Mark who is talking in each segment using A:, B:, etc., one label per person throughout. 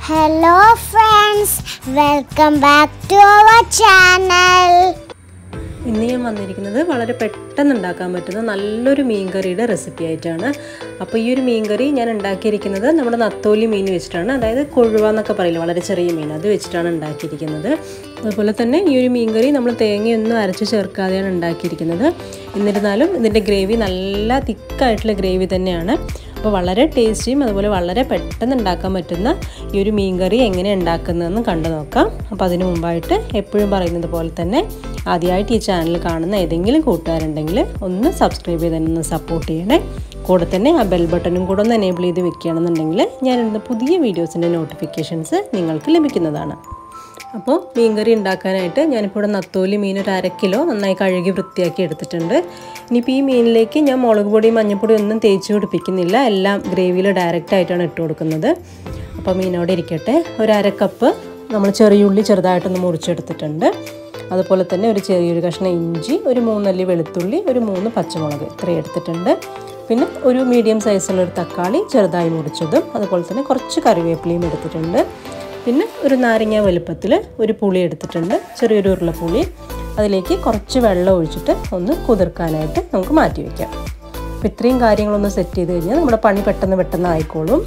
A: Hello friends, welcome back to our channel.
B: ഇന്ന് ഞാൻ വന്നിരിക്കുന്നത് വളരെ പെട്ടെന്ന് ഉണ്ടാക്കാൻ പറ്റുന്ന നല്ലൊരു മീൻകറിയുടെ റെസിപ്പി ആയിട്ടാണ് അപ്പോൾ ഈ ഒരു മീൻകറി ഞാൻ ഉണ്ടാക്കിയിരിക്കുന്നത് നമ്മുടെ നത്തോലി മീൻ വെച്ചിട്ടാണ് അതായത് കൊഴുവ എന്നൊക്കെ പറയില്ല വളരെ ചെറിയ മീൻ അത് വെച്ചിട്ടാണ് ഉണ്ടാക്കിയിരിക്കുന്നത് അതുപോലെ തന്നെ ഈ ഒരു മീൻകറി നമ്മൾ തേങ്ങയൊന്നും അരച്ച് ചേർക്കാതെയാണ് ഉണ്ടാക്കിയിരിക്കുന്നത് എന്നിരുന്നാലും ഇതിൻ്റെ ഗ്രേവി നല്ല തിക്കായിട്ടുള്ള ഗ്രേവി തന്നെയാണ് അപ്പോൾ വളരെ ടേസ്റ്റിയും അതുപോലെ വളരെ പെട്ടെന്ന് ഉണ്ടാക്കാൻ പറ്റുന്ന ഈ ഒരു മീൻകറി എങ്ങനെ ഉണ്ടാക്കുന്നതെന്ന് കണ്ടു നോക്കാം അപ്പോൾ അതിന് മുമ്പായിട്ട് എപ്പോഴും പറയുന്നത് പോലെ തന്നെ ആദ്യമായിട്ട് ഈ ചാനൽ കാണുന്ന ഏതെങ്കിലും കൂട്ടുകാരുണ്ടെങ്കിൽ ഒന്ന് സബ്സ്ക്രൈബ് ചെയ്ത് തന്നെ ഒന്ന് സപ്പോർട്ട് ചെയ്യണേ കൂടെ തന്നെ ആ ബെൽ ബട്ടണും കൂടെ ഒന്ന് എനേബിൾ ചെയ്ത് വെക്കുകയാണെന്നുണ്ടെങ്കിൽ ഞാനിടുന്ന പുതിയ വീഡിയോസിൻ്റെ നോട്ടിഫിക്കേഷൻസ് നിങ്ങൾക്ക് ലഭിക്കുന്നതാണ് അപ്പോൾ മീൻകറി ഉണ്ടാക്കാനായിട്ട് ഞാനിപ്പോൾ ഇവിടെ നത്തോലി മീൻ ഒരു അര കിലോ നന്നായി കഴുകി വൃത്തിയാക്കി എടുത്തിട്ടുണ്ട് ഇനിയിപ്പോൾ ഈ മീനിലേക്ക് ഞാൻ മുളക് പൊടി മഞ്ഞൾപ്പൊടി ഒന്നും തേച്ച് പിടിപ്പിക്കുന്നില്ല എല്ലാം ഗ്രേവിയിൽ ഡയറക്റ്റ് ആയിട്ടാണ് ഇട്ട് കൊടുക്കുന്നത് അപ്പോൾ മീനോടെ ഇരിക്കട്ടെ ഒരു അര കപ്പ് നമ്മൾ ചെറിയുള്ളി ചെറുതായിട്ടൊന്ന് മുറിച്ചെടുത്തിട്ടുണ്ട് അതുപോലെ തന്നെ ഒരു ചെറിയൊരു കഷ്ണം ഇഞ്ചി ഒരു മൂന്നല്ലി വെളുത്തുള്ളി ഒരു മൂന്ന് പച്ചമുളക് ഇത്രയും എടുത്തിട്ടുണ്ട് പിന്നെ ഒരു മീഡിയം സൈസുള്ള ഒരു തക്കാളി ചെറുതായി മുറിച്ചതും അതുപോലെ തന്നെ കുറച്ച് കറിവേപ്പിലയും എടുത്തിട്ടുണ്ട് പിന്നെ ഒരു നാരങ്ങ വലുപ്പത്തിൽ ഒരു പുളി എടുത്തിട്ടുണ്ട് ചെറിയൊരു ഉരുളപ്പുളി അതിലേക്ക് കുറച്ച് വെള്ളം ഒഴിച്ചിട്ട് ഒന്ന് കുതിർക്കാനായിട്ട് നമുക്ക് മാറ്റി വയ്ക്കാം അപ്പോൾ ഇത്രയും കാര്യങ്ങളൊന്ന് സെറ്റ് ചെയ്ത് കഴിഞ്ഞാൽ നമ്മുടെ പണി പെട്ടെന്ന് പെട്ടെന്ന് ആയിക്കോളും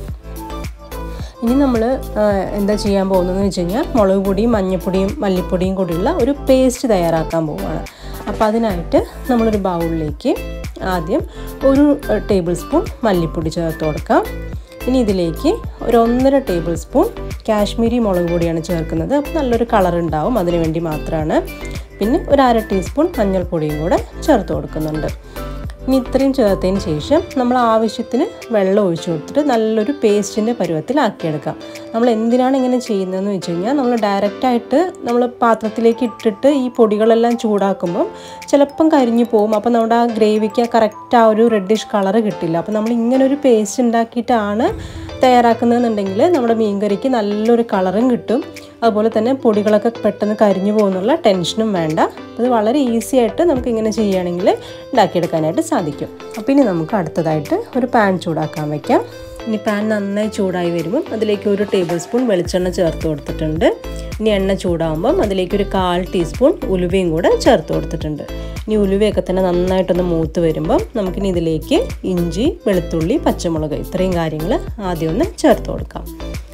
B: ഇനി നമ്മൾ എന്താ ചെയ്യാൻ പോകുന്നതെന്ന് വെച്ച് കഴിഞ്ഞാൽ മുളക് പൊടിയും മഞ്ഞൾപ്പൊടിയും മല്ലിപ്പൊടിയും കൂടിയുള്ള ഒരു പേസ്റ്റ് തയ്യാറാക്കാൻ പോവുകയാണ് അപ്പോൾ അതിനായിട്ട് നമ്മളൊരു ബൗളിലേക്ക് ആദ്യം ഒരു ടേബിൾ സ്പൂൺ മല്ലിപ്പൊടി ചേർത്ത് കൊടുക്കാം ഇനി ഇതിലേക്ക് ഒരു ഒന്നര ടേബിൾ സ്പൂൺ കാശ്മീരി മുളക് പൊടിയാണ് ചേർക്കുന്നത് അപ്പോൾ നല്ലൊരു കളർ ഉണ്ടാവും അതിനു വേണ്ടി മാത്രമാണ് പിന്നെ ഒരു അര ടീസ്പൂൺ മഞ്ഞൾപ്പൊടിയും കൂടെ ചേർത്ത് കൊടുക്കുന്നുണ്ട് ഇനി ഇത്രയും ചേർത്തതിന് ശേഷം നമ്മൾ ആവശ്യത്തിന് വെള്ളം ഒഴിച്ചു കൊടുത്തിട്ട് നല്ലൊരു പേസ്റ്റിൻ്റെ പരുവത്തിലാക്കിയെടുക്കാം നമ്മൾ എന്തിനാണ് ഇങ്ങനെ ചെയ്യുന്നതെന്ന് വെച്ച് കഴിഞ്ഞാൽ നമ്മൾ ഡയറക്റ്റായിട്ട് നമ്മൾ പാത്രത്തിലേക്ക് ഇട്ടിട്ട് ഈ പൊടികളെല്ലാം ചൂടാക്കുമ്പം ചിലപ്പം കരിഞ്ഞു പോകും അപ്പോൾ നമ്മുടെ ആ ഗ്രേവിക്ക് കറക്റ്റ് ആ ഒരു റെഡിഷ് കളർ കിട്ടില്ല അപ്പോൾ നമ്മൾ ഇങ്ങനെ ഒരു പേസ്റ്റ് ഉണ്ടാക്കിയിട്ടാണ് തയ്യാറാക്കുന്നതെന്നുണ്ടെങ്കിൽ നമ്മുടെ മീൻകറിക്ക് നല്ലൊരു കളറും കിട്ടും അതുപോലെ തന്നെ പൊടികളൊക്കെ പെട്ടെന്ന് കരിഞ്ഞു പോകുന്നുള്ള ടെൻഷനും വേണ്ട അത് വളരെ ഈസി ആയിട്ട് നമുക്ക് ഇങ്ങനെ ചെയ്യുകയാണെങ്കിൽ ഉണ്ടാക്കിയെടുക്കാനായിട്ട് സാധിക്കും അപ്പോൾ ഇനി നമുക്ക് അടുത്തതായിട്ട് ഒരു പാൻ ചൂടാക്കാൻ വയ്ക്കാം ഇനി പാൻ നന്നായി ചൂടായി വരുമ്പം അതിലേക്ക് ഒരു ടേബിൾ സ്പൂൺ വെളിച്ചെണ്ണ ചേർത്ത് കൊടുത്തിട്ടുണ്ട് ഇനി എണ്ണ ചൂടാകുമ്പം അതിലേക്ക് ഒരു കാൽ ടീസ്പൂൺ ഉലുവയും കൂടെ ചേർത്ത് കൊടുത്തിട്ടുണ്ട് ഇനി ഉലുവയൊക്കെ തന്നെ നന്നായിട്ടൊന്ന് മൂത്ത് വരുമ്പം നമുക്കിനി ഇതിലേക്ക് ഇഞ്ചി വെളുത്തുള്ളി പച്ചമുളക് ഇത്രയും കാര്യങ്ങൾ ആദ്യം ഒന്ന് ചേർത്ത് കൊടുക്കാം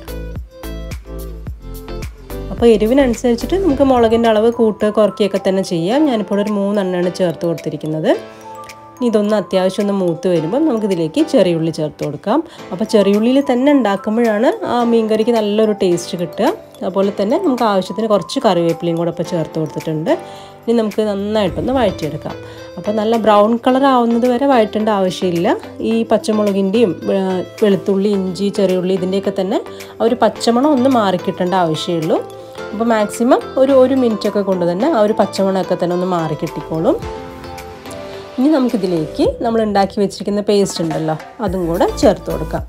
B: അപ്പോൾ എരിവിനനുസരിച്ചിട്ട് നമുക്ക് മുളകിൻ്റെ അളവ് കൂട്ട് കുറയ്ക്കുകയൊക്കെ തന്നെ ചെയ്യാം ഞാനിപ്പോൾ ഒരു മൂന്നെണ്ണമാണ് ചേർത്ത് കൊടുത്തിരിക്കുന്നത് ഇനി ഇതൊന്ന് അത്യാവശ്യം ഒന്ന് മൂത്ത് വരുമ്പം നമുക്കിതിലേക്ക് ചെറിയുള്ളി ചേർത്ത് കൊടുക്കാം അപ്പോൾ ചെറിയുള്ളിയിൽ തന്നെ ഉണ്ടാക്കുമ്പോഴാണ് ആ മീൻകറിക്ക് നല്ലൊരു ടേസ്റ്റ് കിട്ടുക അതുപോലെ തന്നെ നമുക്ക് ആവശ്യത്തിന് കുറച്ച് കറിവേപ്പിലയും കൂടെ ഇപ്പോൾ ചേർത്ത് കൊടുത്തിട്ടുണ്ട് ഇനി നമുക്ക് നന്നായിട്ടൊന്ന് വഴറ്റിയെടുക്കാം അപ്പോൾ നല്ല ബ്രൗൺ കളർ ആവുന്നത് വരെ വഴറ്റേണ്ട ആവശ്യമില്ല ഈ പച്ചമുളകിൻ്റെയും വെളുത്തുള്ളി ഇഞ്ചി ചെറിയുള്ളി ഇതിൻ്റെയൊക്കെ തന്നെ ആ ഒരു പച്ചമണം ഒന്ന് മാറിക്കിട്ടേണ്ട ആവശ്യമുള്ളൂ അപ്പോൾ മാക്സിമം ഒരു ഒരു മിനിറ്റൊക്കെ കൊണ്ട് തന്നെ ആ ഒരു പച്ചമണമൊക്കെ തന്നെ ഒന്ന് മാറിക്കിട്ടിക്കോളും ഇനി നമുക്കിതിലേക്ക് നമ്മൾ ഉണ്ടാക്കി വെച്ചിരിക്കുന്ന പേസ്റ്റ് ഉണ്ടല്ലോ അതും കൂടെ ചേർത്ത് കൊടുക്കാം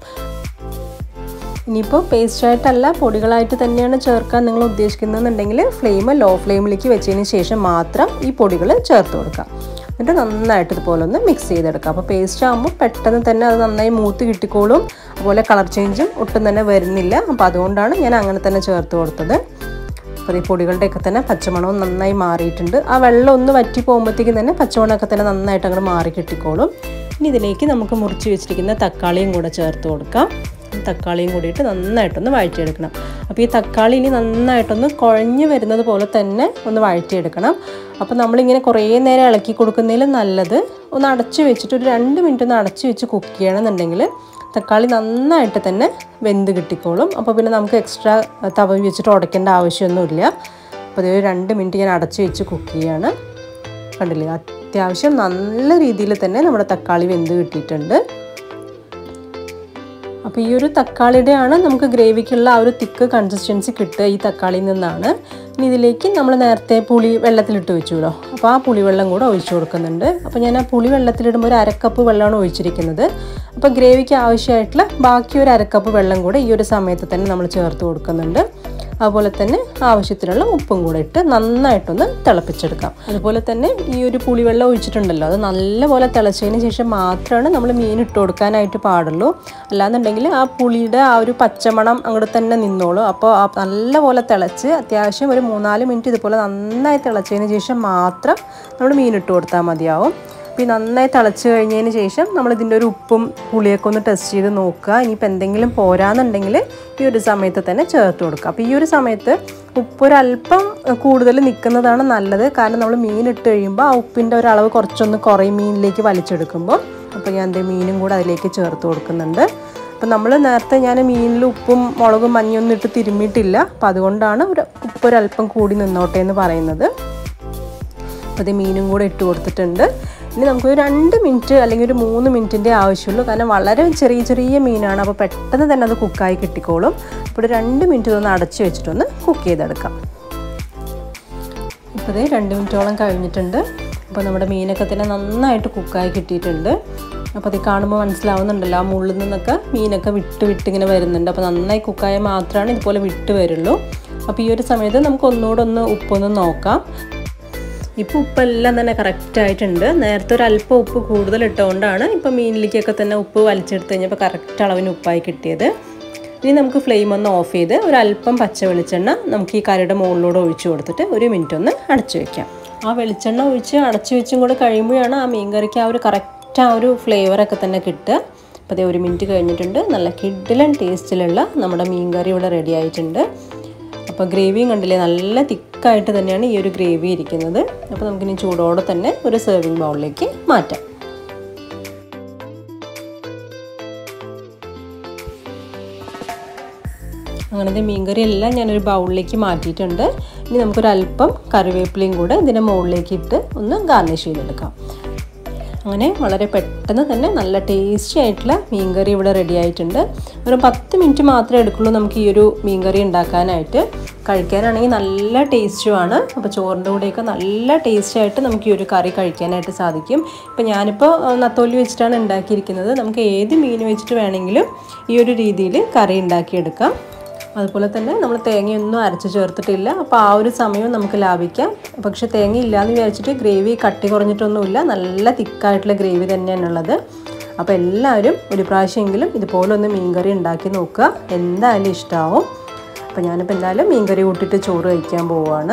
B: ഇനിയിപ്പോൾ പേസ്റ്റായിട്ടല്ല പൊടികളായിട്ട് തന്നെയാണ് ചേർക്കാൻ നിങ്ങൾ ഉദ്ദേശിക്കുന്നതെന്നുണ്ടെങ്കിൽ ഫ്ലെയിം ലോ ഫ്ലെയിമിലേക്ക് വെച്ചതിന് ശേഷം മാത്രം ഈ പൊടികൾ ചേർത്ത് കൊടുക്കാം എന്നിട്ട് നന്നായിട്ട് ഇതുപോലെ ഒന്ന് മിക്സ് ചെയ്തെടുക്കാം അപ്പോൾ പേസ്റ്റ് ആകുമ്പോൾ പെട്ടെന്ന് തന്നെ അത് നന്നായി മൂത്ത് കിട്ടിക്കോളും അതുപോലെ കളർ ചേഞ്ചും ഒട്ടും തന്നെ വരുന്നില്ല അപ്പോൾ അതുകൊണ്ടാണ് ഞാൻ അങ്ങനെ തന്നെ ചേർത്ത് കൊടുത്തത് അപ്പോൾ ഈ പൊടികളുടെയൊക്കെ തന്നെ പച്ചമണവും നന്നായി മാറിയിട്ടുണ്ട് ആ വെള്ളം ഒന്ന് വറ്റി പോകുമ്പോഴത്തേക്കും തന്നെ പച്ചമണമൊക്കെ തന്നെ നന്നായിട്ട് അങ്ങോട്ട് മാറി കിട്ടിക്കോളും ഇനി ഇതിലേക്ക് നമുക്ക് മുറിച്ച് വെച്ചിരിക്കുന്ന തക്കാളിയും കൂടെ ചേർത്ത് കൊടുക്കാം തക്കാളിയും കൂടിയിട്ട് നന്നായിട്ടൊന്ന് വഴറ്റിയെടുക്കണം അപ്പോൾ ഈ തക്കാളി ഇനി നന്നായിട്ടൊന്ന് കുഴഞ്ഞു വരുന്നത് പോലെ തന്നെ ഒന്ന് വഴറ്റിയെടുക്കണം അപ്പോൾ നമ്മളിങ്ങനെ കുറേ നേരം ഇളക്കി കൊടുക്കുന്നതിൽ നല്ലത് ഒന്ന് അടച്ച് വെച്ചിട്ട് ഒരു രണ്ട് മിനിറ്റ് ഒന്ന് അടച്ച് വെച്ച് കുക്ക് ചെയ്യണമെന്നുണ്ടെങ്കിൽ തക്കാളി നന്നായിട്ട് തന്നെ വെന്ത് കിട്ടിക്കോളും അപ്പോൾ പിന്നെ നമുക്ക് എക്സ്ട്രാ തവ വെച്ചിട്ട് ഉടയ്ക്കേണ്ട ആവശ്യമൊന്നുമില്ല അപ്പോൾ ഇത് രണ്ട് മിനിറ്റ് ഞാൻ അടച്ച് വെച്ച് കുക്ക് ചെയ്യാണ് കണ്ടില്ലേ അത്യാവശ്യം നല്ല രീതിയിൽ തന്നെ നമ്മുടെ തക്കാളി വെന്ത് കിട്ടിയിട്ടുണ്ട് അപ്പോൾ ഈ ഒരു തക്കാളിയുടെയാണ് നമുക്ക് ഗ്രേവിക്കുള്ള ആ ഒരു തിക്ക് കൺസിസ്റ്റൻസി കിട്ടുക ഈ തക്കാളിയിൽ നിന്നാണ് ഇനി ഇതിലേക്ക് നമ്മൾ നേരത്തെ പുളി വെള്ളത്തിലിട്ട് വെച്ചുല്ലോ അപ്പോൾ ആ പുളിവെള്ളം കൂടെ ഒഴിച്ചു കൊടുക്കുന്നുണ്ട് അപ്പോൾ ഞാൻ ആ പുളി വെള്ളത്തിലിടുമ്പോൾ ഒരു അരക്കപ്പ് വെള്ളമാണ് ഒഴിച്ചിരിക്കുന്നത് അപ്പോൾ ഗ്രേവിക്ക് ആവശ്യമായിട്ടുള്ള ബാക്കി ഒരു അരക്കപ്പ് വെള്ളം കൂടെ ഈ ഒരു സമയത്ത് തന്നെ നമ്മൾ ചേർത്ത് കൊടുക്കുന്നുണ്ട് അതുപോലെ തന്നെ ആവശ്യത്തിനുള്ള ഉപ്പും കൂടെ ഇട്ട് നന്നായിട്ടൊന്ന് തിളപ്പിച്ചെടുക്കാം അതുപോലെ തന്നെ ഈ ഒരു പുളിവെള്ളം ഒഴിച്ചിട്ടുണ്ടല്ലോ അത് നല്ലപോലെ തിളച്ചതിന് ശേഷം മാത്രമാണ് നമ്മൾ മീൻ ഇട്ട് കൊടുക്കാനായിട്ട് പാടുള്ളൂ അല്ലാന്നുണ്ടെങ്കിൽ ആ പുളിയുടെ ആ ഒരു പച്ചമണം അങ്ങോട്ട് തന്നെ നിന്നോളൂ അപ്പോൾ ആ നല്ലപോലെ തിളച്ച് അത്യാവശ്യം ഒരു മൂന്നാല് മിനിറ്റ് ഇതുപോലെ നന്നായി തിളച്ചതിന് ശേഷം മാത്രം നമ്മൾ മീൻ ഇട്ട് കൊടുത്താൽ മതിയാവും അപ്പോൾ ഈ നന്നായി തിളച്ച് കഴിഞ്ഞതിന് ശേഷം നമ്മൾ ഇതിൻ്റെ ഒരു ഉപ്പും പുളിയൊക്കെ ഒന്ന് ടെസ്റ്റ് ചെയ്ത് നോക്കുക ഇനിയിപ്പോൾ എന്തെങ്കിലും പോരാന്നുണ്ടെങ്കിൽ ഈ ഒരു സമയത്ത് തന്നെ ചേർത്ത് കൊടുക്കുക അപ്പോൾ ഈ ഒരു സമയത്ത് ഉപ്പ് ഒരല്പം കൂടുതൽ നിൽക്കുന്നതാണ് നല്ലത് കാരണം നമ്മൾ മീൻ ഇട്ട് കഴിയുമ്പോൾ ആ ഉപ്പിൻ്റെ ഒരളവ് കുറച്ചൊന്ന് കുറയും മീനിലേക്ക് വലിച്ചെടുക്കുമ്പോൾ അപ്പോൾ ഞാൻ എൻ്റെ മീനും കൂടെ അതിലേക്ക് ചേർത്ത് കൊടുക്കുന്നുണ്ട് അപ്പോൾ നമ്മൾ നേരത്തെ ഞാൻ മീനിൽ ഉപ്പും മുളകും മഞ്ഞൊന്നും ഇട്ട് തിരുമ്മിയിട്ടില്ല അപ്പോൾ അതുകൊണ്ടാണ് ഒരു ഉപ്പ് ഒരല്പം കൂടി നിന്നോട്ടെ എന്ന് പറയുന്നത് അപ്പോൾ ഇത് മീനും കൂടെ ഇട്ട് കൊടുത്തിട്ടുണ്ട് ഇനി നമുക്ക് രണ്ട് മിനിറ്റ് അല്ലെങ്കിൽ ഒരു മൂന്ന് മിനിറ്റിൻ്റെ ആവശ്യമുള്ളൂ കാരണം വളരെ ചെറിയ ചെറിയ മീനാണ് അപ്പോൾ പെട്ടെന്ന് തന്നെ അത് കുക്കായി കിട്ടിക്കോളും അപ്പോൾ ഒരു രണ്ട് മിനിറ്റ് ഇതൊന്ന് അടച്ച് വെച്ചിട്ടൊന്ന് കുക്ക് ചെയ്തെടുക്കാം ഇപ്പോൾ ഇത് രണ്ട് മിനിറ്റോളം കഴിഞ്ഞിട്ടുണ്ട് അപ്പോൾ നമ്മുടെ മീനൊക്കെ തന്നെ നന്നായിട്ട് കുക്കായി കിട്ടിയിട്ടുണ്ട് അപ്പോൾ അത് കാണുമ്പോൾ മനസ്സിലാവുന്നുണ്ടല്ലോ ആ മുള്ളിൽ നിന്നൊക്കെ മീനൊക്കെ വിട്ട് വിട്ട് ഇങ്ങനെ വരുന്നുണ്ട് അപ്പോൾ നന്നായി കുക്കായാൽ മാത്രമാണ് ഇതുപോലെ വിട്ട് വരുള്ളൂ അപ്പോൾ ഈ ഒരു സമയത്ത് നമുക്ക് ഒന്നുകൂടെ ഒന്ന് ഉപ്പൊന്ന് നോക്കാം ഇപ്പോൾ ഉപ്പെല്ലാം തന്നെ കറക്റ്റ് ആയിട്ടുണ്ട് നേരത്തെ ഒരു അല്പം ഉപ്പ് കൂടുതൽ ഇട്ടുകൊണ്ടാണ് ഇപ്പോൾ മീനിലേക്കൊക്കെ തന്നെ ഉപ്പ് വലിച്ചെടുത്ത് കഴിഞ്ഞപ്പോൾ കറക്റ്റ് അളവിന് ഉപ്പായി കിട്ടിയത് ഇനി നമുക്ക് ഫ്ലെയിം ഒന്ന് ഓഫ് ചെയ്ത് ഒരു അല്പം പച്ച വെളിച്ചെണ്ണ നമുക്ക് ഈ കറിയുടെ മുകളിലൂടെ ഒഴിച്ചു കൊടുത്തിട്ട് ഒരു മിനിറ്റ് ഒന്ന് അടച്ചു വെക്കാം ആ വെളിച്ചെണ്ണ ഒഴിച്ച് അടച്ചു വെച്ചും കൂടെ കഴിയുമ്പോഴാണ് ആ മീൻ കറിക്ക് ആ ഒരു കറക്റ്റ് ആ ഒരു ഫ്ലേവറൊക്കെ തന്നെ കിട്ടുക അപ്പോൾ അതേ ഒരു മിനിറ്റ് കഴിഞ്ഞിട്ടുണ്ട് നല്ല കിഡിലൻ ടേസ്റ്റിലുള്ള നമ്മുടെ മീൻ കറി ഇവിടെ റെഡി ആയിട്ടുണ്ട് അപ്പോൾ ഗ്രേവിയും കണ്ടില്ലേ നല്ല തിക്കായിട്ട് തന്നെയാണ് ഈ ഒരു ഗ്രേവി ഇരിക്കുന്നത് അപ്പോൾ നമുക്കിനി ചൂടോടെ തന്നെ ഒരു സെർവിങ് ബൗളിലേക്ക് മാറ്റാം അങ്ങനത്തെ മീൻകറി എല്ലാം ഞാനൊരു ബൗളിലേക്ക് മാറ്റിയിട്ടുണ്ട് ഇനി നമുക്കൊരല്പം കറിവേപ്പിലയും കൂടെ ഇതിൻ്റെ മുകളിലേക്ക് ഇട്ട് ഒന്ന് ഗാർണിഷ് ചെയ്തെടുക്കാം അങ്ങനെ വളരെ പെട്ടെന്ന് തന്നെ നല്ല ടേസ്റ്റി ആയിട്ടുള്ള മീൻകറി ഇവിടെ റെഡി ആയിട്ടുണ്ട് ഒരു പത്ത് മിനിറ്റ് മാത്രമേ എടുക്കുള്ളൂ നമുക്ക് ഈ ഒരു മീൻകറി ഉണ്ടാക്കാനായിട്ട് കഴിക്കാനാണെങ്കിൽ നല്ല ടേസ്റ്റുമാണ് അപ്പോൾ ചോറിൻ്റെ കൂടെയൊക്കെ നല്ല ടേസ്റ്റി ആയിട്ട് നമുക്ക് ഈ ഒരു കറി കഴിക്കാനായിട്ട് സാധിക്കും ഇപ്പോൾ ഞാനിപ്പോൾ നത്തോലി വെച്ചിട്ടാണ് ഉണ്ടാക്കിയിരിക്കുന്നത് നമുക്ക് ഏത് മീൻ വെച്ചിട്ട് വേണമെങ്കിലും ഈ ഒരു രീതിയിൽ കറി ഉണ്ടാക്കിയെടുക്കാം അതുപോലെ തന്നെ നമ്മൾ തേങ്ങയൊന്നും അരച്ച് ചേർത്തിട്ടില്ല അപ്പോൾ ആ ഒരു സമയം നമുക്ക് ലാഭിക്കാം പക്ഷെ തേങ്ങ ഇല്ലയെന്ന് വിചാരിച്ചിട്ട് ഗ്രേവി കട്ടി കുറഞ്ഞിട്ടൊന്നുമില്ല നല്ല തിക്കായിട്ടുള്ള ഗ്രേവി തന്നെയാണുള്ളത് അപ്പോൾ എല്ലാവരും ഒരു പ്രാവശ്യമെങ്കിലും ഇതുപോലെ ഒന്ന് മീൻകറി ഉണ്ടാക്കി നോക്കുക എന്തായാലും ഇഷ്ടമാവും അപ്പോൾ ഞാനിപ്പോൾ എന്തായാലും മീൻകറി കൂട്ടിയിട്ട് ചോറ് കഴിക്കാൻ പോവുകയാണ്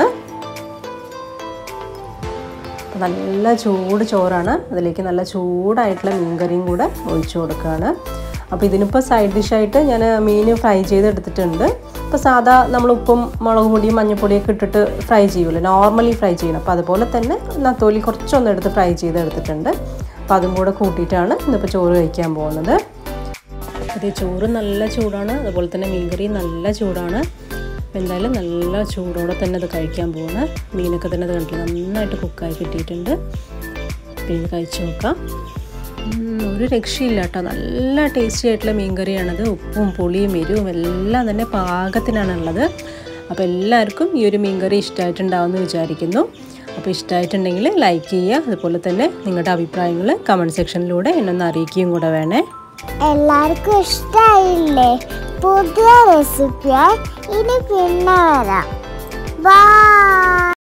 B: അപ്പോൾ നല്ല ചൂട് ചോറാണ് അതിലേക്ക് നല്ല ചൂടായിട്ടുള്ള മീൻകറിയും കൂടെ ഒഴിച്ചു കൊടുക്കുകയാണ് അപ്പോൾ ഇതിനിപ്പോൾ സൈഡ് ഡിഷായിട്ട് ഞാൻ മീൻ ഫ്രൈ ചെയ്തെടുത്തിട്ടുണ്ട് ഇപ്പോൾ സാധാ നമ്മൾ ഉപ്പും മുളക് പൊടിയും മഞ്ഞൾപ്പൊടിയൊക്കെ ഇട്ടിട്ട് ഫ്രൈ ചെയ്യുമല്ലോ നോർമലി ഫ്രൈ ചെയ്യണം അപ്പോൾ അതുപോലെ തന്നെ നത്തോലി കുറച്ചൊന്ന് എടുത്ത് ഫ്രൈ ചെയ്തെടുത്തിട്ടുണ്ട് അപ്പോൾ അതും കൂടെ കൂട്ടിയിട്ടാണ് ഇന്നിപ്പോൾ ചോറ് കഴിക്കാൻ പോകുന്നത് അതേ ചോറ് നല്ല ചൂടാണ് അതുപോലെ തന്നെ മീൻകറി നല്ല ചൂടാണ് അപ്പോൾ എന്തായാലും നല്ല ചൂടോടെ തന്നെ അത് കഴിക്കാൻ പോവാണ് മീനൊക്കെ തന്നെ അത് കണ്ടില്ല നന്നായിട്ട് കുക്കായി കിട്ടിയിട്ടുണ്ട് പിന്നെ കഴിച്ചു നോക്കാം ഒരു രക്ഷയില്ല കേട്ടോ നല്ല ടേസ്റ്റി ആയിട്ടുള്ള മീൻ കറിയാണത് ഉപ്പും പുളിയും എരിവും എല്ലാം തന്നെ പാകത്തിനാണുള്ളത് അപ്പോൾ എല്ലാവർക്കും ഈ ഒരു മീൻ കറി ഇഷ്ടമായിട്ടുണ്ടാവുമെന്ന് വിചാരിക്കുന്നു അപ്പോൾ ഇഷ്ടമായിട്ടുണ്ടെങ്കിൽ ലൈക്ക് ചെയ്യുക അതുപോലെ തന്നെ നിങ്ങളുടെ അഭിപ്രായങ്ങൾ കമൻറ്റ് സെക്ഷനിലൂടെ എന്നെ ഒന്ന് അറിയിക്കുകയും കൂടെ വേണേ
A: എല്ലാവർക്കും ഇഷ്ടമായില്ലേ പുതിയ റെസിപ്പിയായി ഇനി പിന്നെ വരാം ബൈ